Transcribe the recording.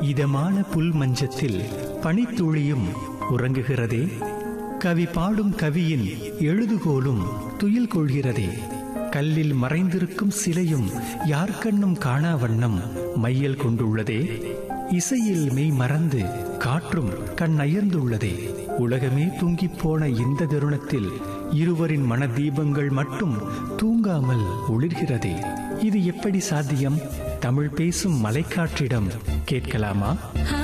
இதமான புல் மஞ்சத்தில் பனித்துளியும் உறங்குகிறதே கவி பாடும் கவியின் எழுதுகோலும் துயில் கொள்கிறதே கல்லில் மறைந்திருக்கும் சிலையும் யார்கண்ணும் காணா வண்ணம் மையல் கொண்டுள்ளதே இசையில் மெய் மறந்து காற்றும் கண் அயர்ந்துள்ளதே உலகமே தூங்கிப் போன இந்த தருணத்தில் இருவரின் மனதீபங்கள் மட்டும் தூங்காமல் ஒளிர்கிறதே இது எப்படி சாத்தியம் தமிழ் பேசும் மலைக்காற்றிடம் கேட்கலாமா ஆ